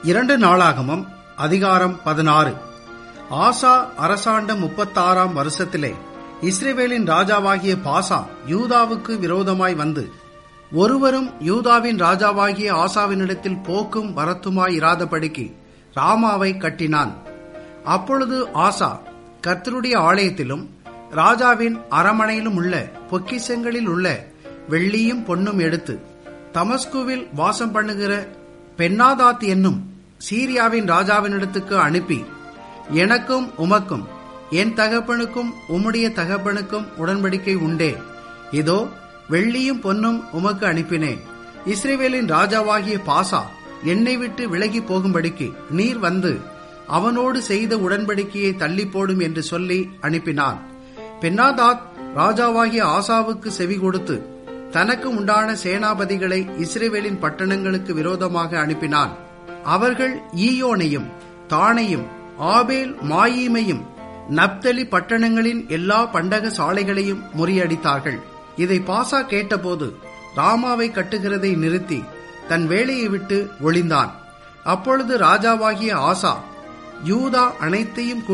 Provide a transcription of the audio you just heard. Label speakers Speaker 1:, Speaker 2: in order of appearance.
Speaker 1: இரண்டு நாளாகமம் அதிகாரம் பதினாறு ஆசா அரசாண்ட முப்பத்தாறாம் வருஷத்திலே இஸ்ரேவேலின் ராஜாவாகிய பாசா யூதாவுக்கு விரோதமாய் வந்து ஒருவரும் யூதாவின் ராஜாவாகிய ஆசாவினிடத்தில் போக்கும் வரத்துமாய் இராதபடிக்கு ராமாவை கட்டினான் அப்பொழுது ஆசா கர்த்தருடைய ஆலயத்திலும் ராஜாவின் அரமனையிலும் உள்ள பொக்கிசங்களில் உள்ள வெள்ளியும் பொன்னும் எடுத்து தமஸ்குவில் வாசம் பண்ணுகிற பென்னாதாத் என்னும் சீரியாவின் ராஜாவினிடத்துக்கு அனுப்பி எனக்கும் உமக்கும் என் தகப்பனுக்கும் உம்முடைய தகப்பனுக்கும் உடன்படிக்கை உண்டே இதோ வெள்ளியும் பொன்னும் உமக்கு அனுப்பினேன் இஸ்ரேவேலின் ராஜாவாகிய பாசா என்னை விட்டு விலகி போகும்படிக்கு நீர் வந்து அவனோடு செய்த உடன்படிக்கையை தள்ளி போடும் என்று சொல்லி அனுப்பினான் பென்னாதாத் ராஜாவாகிய ஆசாவுக்கு செவி கொடுத்து தனக்கு உண்டான சேனாபதிகளை இஸ்ரேவேலின் பட்டணங்களுக்கு விரோதமாக அனுப்பினான் அவர்கள் ஈயோனையும் தானையும் ஆபேல் மாயீமையும் நப்தலி பட்டணங்களின் எல்லா பண்டக சாலைகளையும் முறியடித்தார்கள் இதை பாசா கேட்டபோது ராமாவை கட்டுகிறதை நிறுத்தி தன் வேலையை விட்டு ஒளிந்தான் அப்பொழுது ராஜாவாகிய ஆசா யூதா அனைத்தையும்